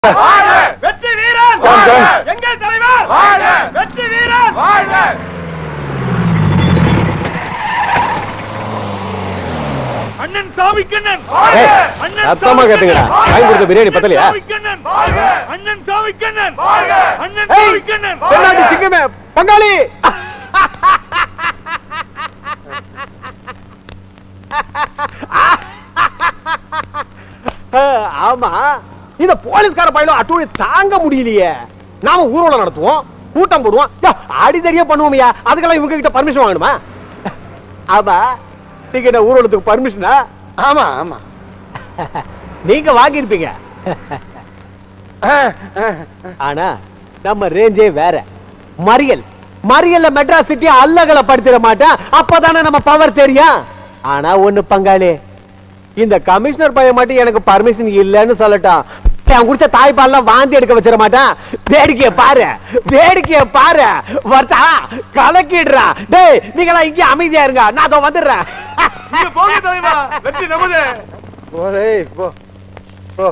வெற்றி வீரன் John, John. எங்கள் தலைவர் வெற்றி வீரன் அண்ணன் சாமி கண்ணன் ஏய், அண்ணன் சத்தமா சாமி கேட்டுக்கடா. கண்ணன். வாங்கி கொடுத்த பிரியாணி பத்தலையா? சாமி கண்ணன் அண்ணன் சாமி கண்ணன் அண்ணன் ஏய், சாமி கண்ணன் தென்னாட்டு சிங்கமே பங்காளி ஆமா இந்த போலீஸ்கார பயிலும் அட்டூழி தாங்க முடியலையே நாம ஊர்வலம் நடத்துவோம் கூட்டம் போடுவோம் யா, அடிதடியா பண்ணுவோம்யா அதுக்கெல்லாம் இவங்க கிட்ட பர்மிஷன் வாங்கணுமா ஆமா நீங்க என்ன ஊர்வலத்துக்கு பர்மிஷனா ஆமா ஆமா நீங்க வாங்கியிருப்பீங்க ஆனா நம்ம ரேஞ்சே வேற மறியல் மறியல்ல மெட்ராஸ் சிட்டி அல்லகளை படுத்திட மாட்டேன் அப்பதானே நம்ம பவர் தெரியும் ஆனா ஒண்ணு பங்காளி இந்த கமிஷனர் பையன் மட்டும் எனக்கு பர்மிஷன் இல்லைன்னு சொல்லட்டும் அவன் குடிச்ச தாய்ப்பால்லாம் வாந்தி எடுக்க வச்சிட மாட்டான் வேடிக்கைய பாரு வேடிக்கைய பாரு வர்த்தா கலக்கிடுறா டேய் நீங்களா இங்கே அமைதியா இருங்க நான் அதோ வந்துடுறேன் நீங்க போங்க தலைவா வெற்றி நமது போலே போ போ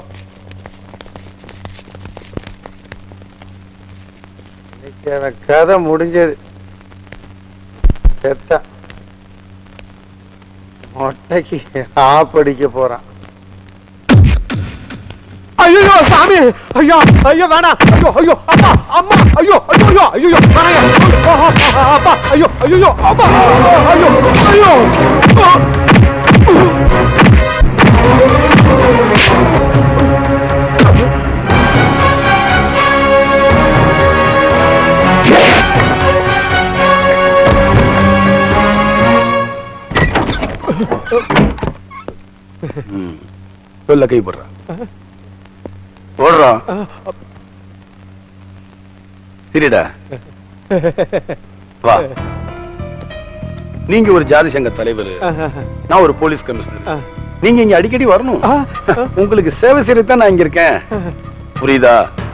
இன்னைக்கு அவன் கதை முடிஞ்சது செத்தான் மொட்டைக்கு ஆப்படிக்க போறான் ஐயோ சாமி ஐயோ ஐயோ வேணாம் ஐயோ ஐயோ அப்பா அம்மா ஐயோ ஐயோ ஐயோ ஐயோ வேணாங்க அப்பா ஐயோ ஐயோ அப்பா ஐயோ ஐயோ சொல்ல கை போடுறான் போடுறான் சரிடா வா நீங்க ஒரு ஜாதி சங்க தலைவர் நான் ஒரு போலீஸ் கமிஷனர் நீங்க இங்க அடிக்கடி வரணும் உங்களுக்கு சேவை செய்யத்தான் நான் இங்க இருக்கேன் புரியுதா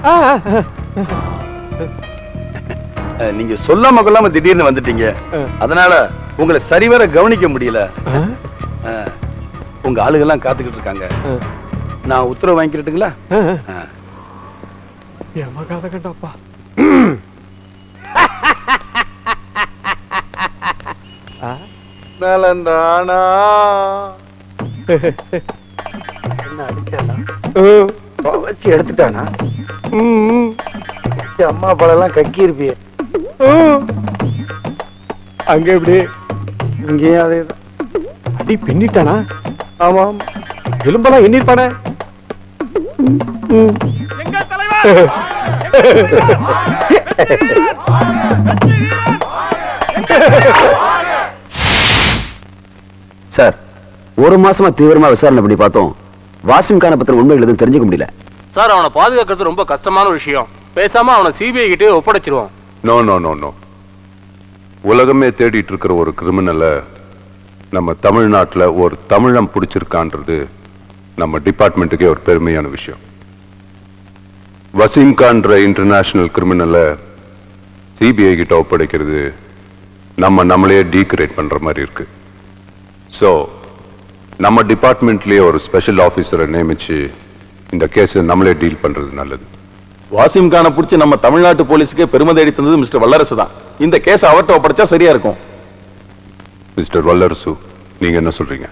அஹ், நீங்க சொல்லாம கொள்ளாம திடீர்னு வந்துட்டீங்க அதனால உங்களை சரிவர கவனிக்க முடியல அஹ், உங்க ஆளுகெல்லாம் காத்துக்கிட்டு இருக்காங்க நான் உத்தரவு வாங்கிக்கிறட்டுங்களா அஹ். ஏமாக்காத கண்டாப்பா நலந்தானா என்ன அடிச்சானா வச்சு எடுத்துட்டானா வச்சு அம்மா பழம் கக்கி இருப்பிய அங்க எப்படி இங்கேயும் அதேதான் அடி பின்னிட்டானா ஆமாம் எலும்பெல்லாம் எண்ணிருப்பானே எங்கள் தலைவர் சார் ஒரு மாசமா தீவிரமா விசாரணை பண்ணி பார்த்தோம் வாசிம் கான பத்திரம் உண்மைகள் எதுவும் தெரிஞ்சுக்க முடியல சார் அவனை பாதுகாக்கிறது ரொம்ப கஷ்டமான விஷயம் பேசாம அவனை சிபிஐ கிட்டே ஒப்படைச்சிருவோம் நோ நோ நோ நோ உலகமே தேடிட்டு இருக்கிற ஒரு கிரிமினலை நம்ம தமிழ்நாட்டுல ஒரு தமிழம் பிடிச்சிருக்கான்றது நம்ம டிபார்ட்மெண்ட்டுக்கே ஒரு பெருமையான விஷயம் வசீம் கான்ற இன்டர்நேஷனல் கிரிமினலை சிபிஐ கிட்ட ஒப்படைக்கிறது நம்ம நம்மளையே டீக்ரேட் பண்ற மாதிரி இருக்கு ஸோ நம்ம டிபார்ட்மெண்ட்லயே ஒரு ஸ்பெஷல் ஆஃபீஸரை நியமிச்சு இந்த கேஸை நம்மளே டீல் பண்றது நல்லது வாசிம் கான பிடிச்சி நம்ம தமிழ்நாட்டு போலீஸுக்கே பெருமை தேடி தந்தது மிஸ்டர் வல்லரசு தான் இந்த கேஸ் அவர்கிட்ட ஒப்படைச்சா சரியா இருக்கும் மிஸ்டர் வல்லரசு நீங்க என்ன சொல்றீங்க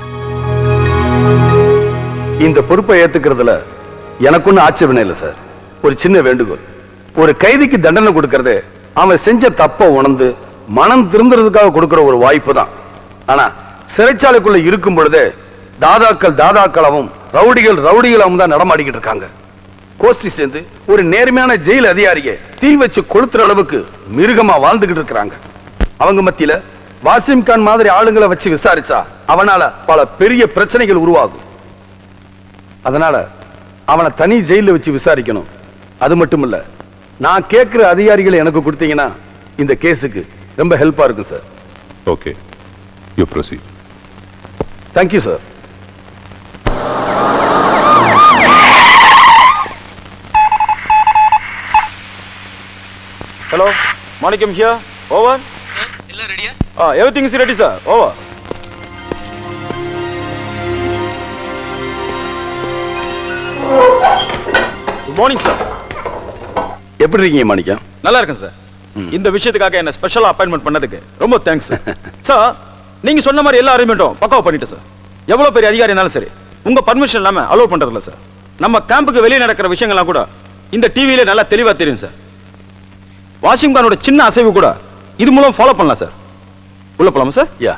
இந்த பொறுப்பை ஏத்துக்கிறதுல எனக்கு ஒன்றும் ஆட்சேபனை இல்லை சார் ஒரு சின்ன வேண்டுகோள் ஒரு கைதிக்கு தண்டனை கொடுக்கறது அவன் செஞ்ச தப்ப உணர்ந்து மனம் திருந்துறதுக்காக கொடுக்கிற ஒரு வாய்ப்பு தான் ஆனா சிறைச்சாலைக்குள்ள இருக்கும் பொழுதே தாதாக்கள் தாதாக்களாவும் ரவுடிகள் ரவுடிகளாவும் தான் நடமாடிக்கிட்டு இருக்காங்க கோஷ்டி சேர்ந்து ஒரு நேர்மையான ஜெயில் அதிகாரியை தீ வச்சு கொளுத்துற அளவுக்கு மிருகமா வாழ்ந்துகிட்டு இருக்கிறாங்க அவங்க மத்தியில வாசிம் கான் மாதிரி ஆளுங்களை வச்சு விசாரிச்சா அவனால பல பெரிய பிரச்சனைகள் உருவாகும் அதனால அவனை தனி ஜெயில வச்சு விசாரிக்கணும் அது மட்டும் இல்ல நான் கேட்கிற அதிகாரிகளை எனக்கு கொடுத்தீங்கன்னா இந்த கேஸுக்கு ரொம்ப ஹெல்ப்பா இருக்கும் sir okay you proceed thank you sir hello Manickam here over எல்லாம் ரெடியா ஆ everything is ready sir over good morning sir எப்படி இருக்கீங்க மாணிக்கம் நல்லா இருக்கேன் சார் இந்த விஷயத்துக்காக என்ன ஸ்பெஷலா அப்பாயின்மெண்ட் பண்ணதுக்கு ரொம்ப தேங்க்ஸ் சார் நீங்க சொன்ன மாதிரி எல்லா அரேஞ்ச்மெண்ட்டும் பக்காவா பண்ணிட்டேன் சார் எவ்வளவு பெரிய அதிகாரி இருந்தாலும் சரி உங்க பர்மிஷன் இல்லாம அலோவ் பண்றது இல்ல சார் நம்ம கேம்புக்கு வெளியே நடக்கிற விஷயங்கள்லாம் கூட இந்த டிவியில நல்லா தெளிவா தெரியும் சார் வாஷிங்டனோட சின்ன அசைவு கூட இது மூலம் ஃபாலோ பண்ணலாம் சார் உள்ள போலாமா சார் யா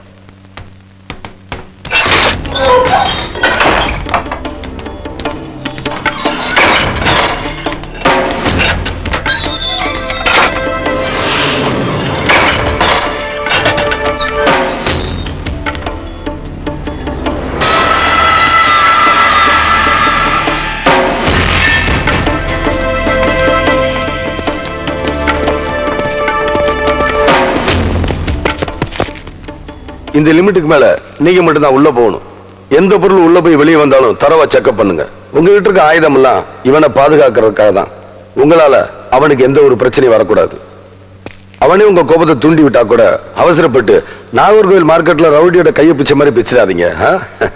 இந்த லிமிட்டுக்கு மேல நீங்க மட்டும் தான் உள்ள போகணும் எந்த பொருள் உள்ள போய் வெளியே வந்தாலும் தரவா செக்அப் பண்ணுங்க உங்ககிட்ட இருக்க ஆயுதம் எல்லாம் இவனை பாதுகாக்கிறதுக்காக தான் உங்களால அவனுக்கு எந்த ஒரு பிரச்சனையும் வரக்கூடாது அவனே உங்க கோபத்தை தூண்டி விட்டா கூட அவசரப்பட்டு நாகர்கோவில் மார்க்கெட்ல ரவுடியோட கையை பிச்சை மாதிரி பிச்சிடாதீங்க ஆ?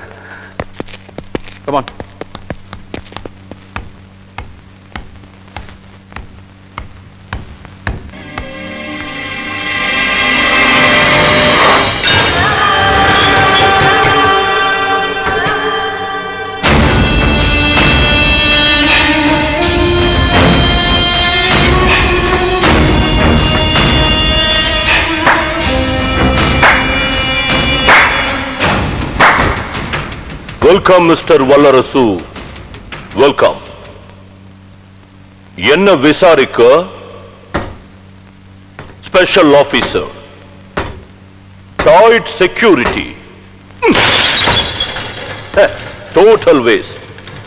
Come on welcome mister Vallarasu welcome என்ன விசாரிக்க ஸ்பெஷல் ஆபீசர் டாய்ட் செக்யூரிட்டி டோட்டல் வேஸ்ட்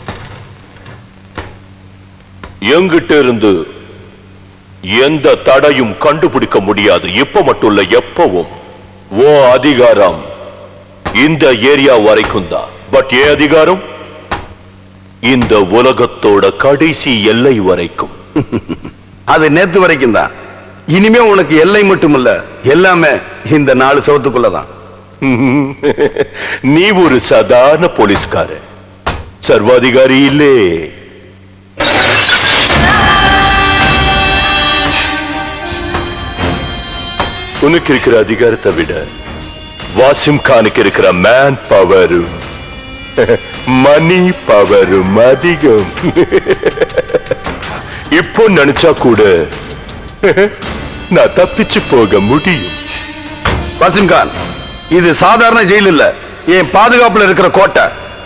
எங்கிட்ட இருந்து எந்த தடையும் கண்டுபிடிக்க முடியாது இப்ப மட்டும் இல்ல எப்பவும் ஓ அதிகாரம் இந்த ஏரியா வரைக்கும் தான் பட் ஏன் அதிகாரம் இந்த உலகத்தோட கடைசி எல்லை வரைக்கும் அது நேத்து வரைக்கும் தான் இனிமே உனக்கு எல்லை மட்டும் இல்ல எல்லாமே இந்த நாலு சவத்துக்குள்ளதான் நீ ஒரு சாதாரண போலீஸ்கார சர்வாதிகாரி இல்லே உனக்கு இருக்கிற அதிகாரத்தை விட வாசிம் கானுக்கு இருக்கிற மேன் பவர் மணி பவரும் அதிகம் இப்போ நினைச்சா கூட நான் தப்பிச்சு போக முடியும் வசிம் கான் இது சாதாரண ஜெயில் இல்ல என் பாதுகாப்புல இருக்கிற கோட்டை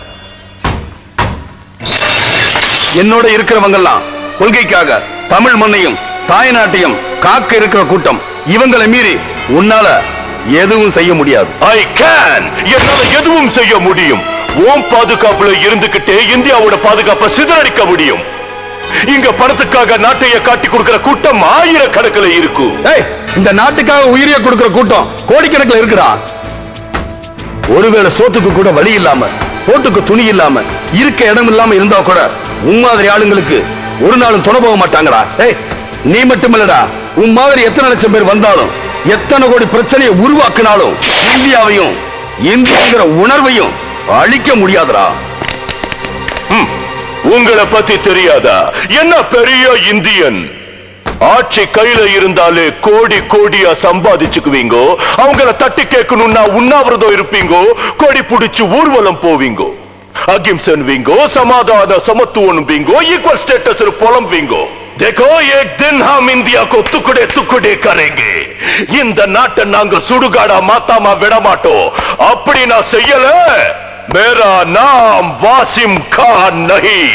என்னோட இருக்கிறவங்கெல்லாம் கொள்கைக்காக தமிழ் மண்ணையும் தாய் நாட்டையும் காக்க இருக்கிற கூட்டம் இவங்களை மீறி உன்னால எதுவும் செய்ய முடியாது ஐ கேன் என்னால எதுவும் செய்ய முடியும் ஓம் பாதுகாப்புல இருந்துகிட்டே இந்தியாவோட பாதுகாப்பை சிதறடிக்க முடியும் இங்க பணத்துக்காக நாட்டைய காட்டி கொடுக்கிற கூட்டம் ஆயிரக்கணக்கில் இருக்கும் ஏய் இந்த நாட்டுக்காக உயிரிய கொடுக்கிற கூட்டம் கோடிக்கணக்கில் இருக்குடா ஒருவேளை சோத்துக்கு கூட வழி இல்லாம போட்டுக்கு துணி இல்லாம இருக்க இடம் இல்லாம இருந்தா கூட உன் மாதிரி ஆளுங்களுக்கு ஒரு நாளும் துணை போக மாட்டாங்கடா ஏய் நீ மட்டும் இல்லடா உன் மாதிரி எத்தனை லட்சம் பேர் வந்தாலும் எத்தனை கோடி பிரச்சனையை உருவாக்கினாலும் இந்தியாவையும் இந்தியாங்கிற உணர்வையும் அழிக்க முடியாதுடா ம், உங்களை பத்தி தெரியாதா என்ன பெரிய இந்தியன் ஆட்சி கையில இருந்தாலே கோடி கோடியா சம்பாதிச்சுக்குவீங்கோ அவங்கள தட்டி கேட்கணும்னா உண்ணாவிரதம் இருப்பீங்கோ கொடி புடிச்சு ஊர்வலம் போவீங்கோ அகிம்சன்வீங்கோ சமாதான சமத்துவன்பீங்கோ ஈக்குவல் ஸ்டேட்டஸ் புலம்புவீங்கோ देखो एक दिन हम इंडिया को टुकड़े टुकड़े करेंगे இந்த நாட்டை நாங்க சுடுகாடா மாத்தாம விட மாட்டோம் அப்படி நான் செய்யல मेरा नाम वासिम खान नहीं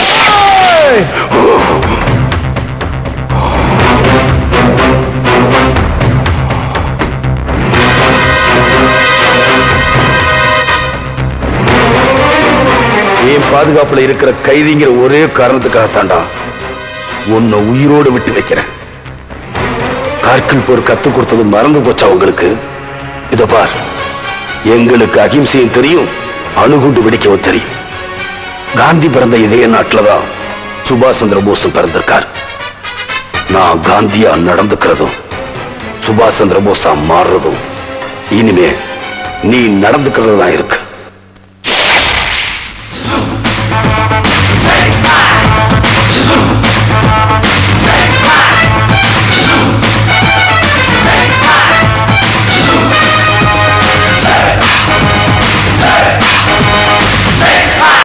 என் பாதுகாப்புல இருக்கிற கைதிங்கிற ஒரே காரணத்துக்காக தாண்டா உன்னை உயிரோடு விட்டு வைக்கிறேன் கார்கில் போர் கத்து கொடுத்தது மறந்து போச்சா உங்களுக்கு இத பார் எங்களுக்கு அகிம்சையும் தெரியும் அணுகுண்டு வெடிக்கவும் தெரியும் காந்தி பிறந்த இதே நாட்டில்தான் சுபாஷ் சந்திர போஸும் பிறந்திருக்கார் நான் காந்தியா நடந்துக்கிறதும் சுபாஷ் சந்திர போஸா மாறுறதும் இனிமே நீ நடந்துக்கிறது தான் இருக்கு